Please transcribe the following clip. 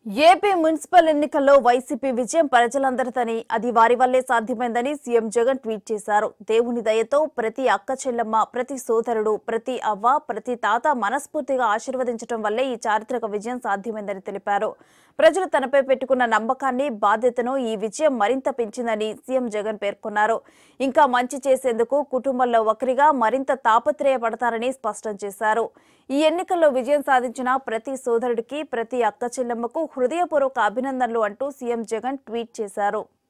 AP municipal ఎన్నికల్లో YCP విజయం ప్రజలందరిదని అది వారి వల్లే సాధ్యమైందని సీఎం జగన్ ట్వీట్ చేశారు దేవుని దయతో ప్రతి అక్క చెల్లెమ్మ ప్రతి సోదరుడు ప్రతి అవ్వ ప్రతి తాత మనస్ఫూర్తిగా ఆశీర్వదించడం వల్లే ఈ చారిత్రక విజయం సాధ్యమైందని తెలిపారు ప్రజలు తనపై పెట్టుకున్న నమ్మకాన్ని బాధ్యతను ఈ విజయం మరింత పెంచిందని సీఎం జగన్ పేర్కొన్నారు ఇంకా మంచి చేసేందుకు కుటుంబంలో ఒకరిగా మరింత తాపత్రయపడతారని స్పష్టం చేశారు ఈ ఎన్నికల్లో విజయం సాధించిన ప్రతి సోదరుడికి ప్రతి అక్క చెల్లెమ్మకు హృదయపూర్వక అభినందనలు అంటూ సీఎం జగన్ ట్వీట్ చేశారు